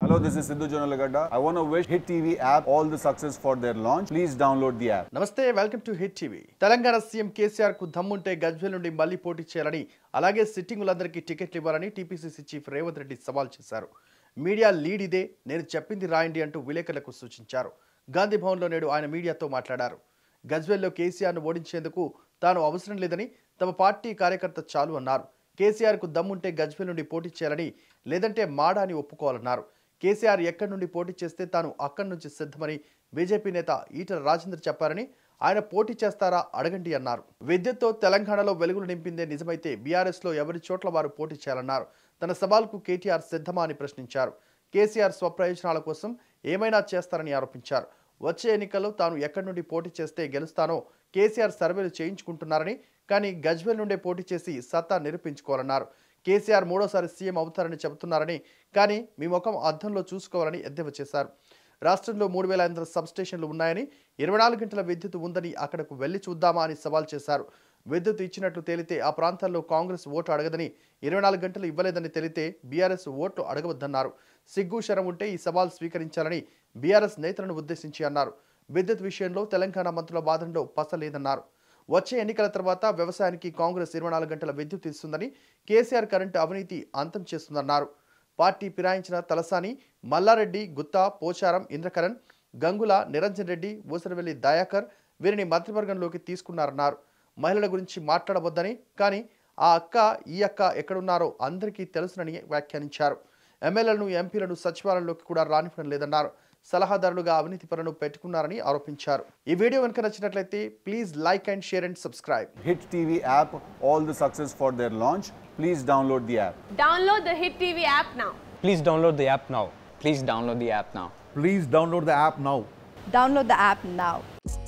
Hello, this is Sidhu Jonalagada. I want to wish Hit TV app all the success for their launch. Please download the app. నమస్తే welcome to Hit TV Telangana CM KCR కు దమ్ముంటే గజ్వేల్ నుండి మళ్లీ పోటీ చేయాలని అలాగే సిట్టింగులందరికీ టికెట్లు ఇవ్వాలని టీపీసీసీ చీఫ్ రేవంత్ రెడ్డి సవాల్ చేశారు మీడియా లీడ్ ఇదే నేను చెప్పింది రాయండి అంటూ విలేకరులకు సూచించారు గాంధీ భవన్లో నేడు ఆయన మీడియాతో మాట్లాడారు గజ్వేల్లో కేసీఆర్ను ఓడించేందుకు తాను అవసరం లేదని తమ పార్టీ కార్యకర్త చాలు అన్నారు కేసీఆర్కు దమ్ముంటే గజ్వేల్ నుండి పోటీ చేయాలని లేదంటే మాడా అని ఒప్పుకోవాలన్నారు కేసీఆర్ ఎక్కడి నుండి పోటీ చేస్తే తాను అక్కడి నుంచి సిద్ధమని బీజేపీ నేత ఈటల రాజేందర్ చెప్పారని ఆయన పోటీ చేస్తారా అడగండి అన్నారు విద్యుత్తో తెలంగాణలో వెలుగులు నింపిందే నిజమైతే బీఆర్ఎస్లో ఎవరి చోట్ల వారు పోటీ చేయాలన్నారు తన సవాల్కు కేటీఆర్ సిద్ధమా అని ప్రశ్నించారు కేసీఆర్ స్వప్రయోజనాల కోసం ఏమైనా చేస్తారని ఆరోపించారు వచ్చే ఎన్నికల్లో తాను ఎక్కడి నుండి పోటీ చేస్తే గెలుస్తానో కేసీఆర్ సర్వేలు చేయించుకుంటున్నారని కానీ గజ్వేల్ నుండే పోటీ చేసి సత్తా నిరూపించుకోవాలన్నారు కేసీఆర్ మూడోసారి సీఎం అవుతారని చెబుతున్నారని కానీ మీ ముఖం అద్దంలో చూసుకోవాలని ఎద్దేవా చేశారు రాష్ట్రంలో మూడు వేల ఐదు సబ్ స్టేషన్లు ఉన్నాయని ఇరవై నాలుగు గంటల విద్యుత్ ఉందని అక్కడకు వెళ్లి చూద్దామా అని సవాల్ చేశారు విద్యుత్ ఇచ్చినట్లు తేలితే ఆ ప్రాంతాల్లో కాంగ్రెస్ ఓటు అడగదని ఇరవై నాలుగు గంటలు ఇవ్వలేదని తెలితే బీఆర్ఎస్ ఓట్లు అడగవద్దన్నారు సిగ్గు శరం ఉంటే ఈ సవాల్ స్వీకరించాలని బీఆర్ఎస్ నేతలను ఉద్దేశించి అన్నారు విద్యుత్ విషయంలో తెలంగాణ మంత్రుల వాదనలో పస లేదన్నారు వచ్చే ఎన్నికల తర్వాత వ్యవసాయానికి కాంగ్రెస్ ఇరవై నాలుగు గంటల విద్యుత్ ఇస్తుందని కేసీఆర్ కరెంటు అవినీతి అంతం చేస్తుందన్నారు పార్టీ ఫిరాయించిన తలసాని మల్లారెడ్డి గుత్తా పోచారం ఇంద్రకరణ్ గంగుల నిరంజన్ రెడ్డి ఊసరవెల్లి దయాకర్ వీరిని మంత్రివర్గంలోకి తీసుకున్నారన్నారు మహిళల గురించి మాట్లాడవద్దని కానీ ఆ అక్క ఈ అక్క ఎక్కడున్నారో అందరికీ తెలుసునని వ్యాఖ్యానించారు ఎమ్మెల్యేలను ఎంపీలను సచివాలయంలోకి కూడా రానివ్వడం లేదన్నారు సలహాదారులుగా అవినీతి పనులు పెట్టుకున్నారని ఆరోపించారు ఈ వీడియో కనుక నచ్చినట్లయితే please like and share and subscribe Hit TV app all the success for their launch. Please download the app. Download the Hit TV app now. Please download the app now. Please download the app now. Please download the app now. Download the app now.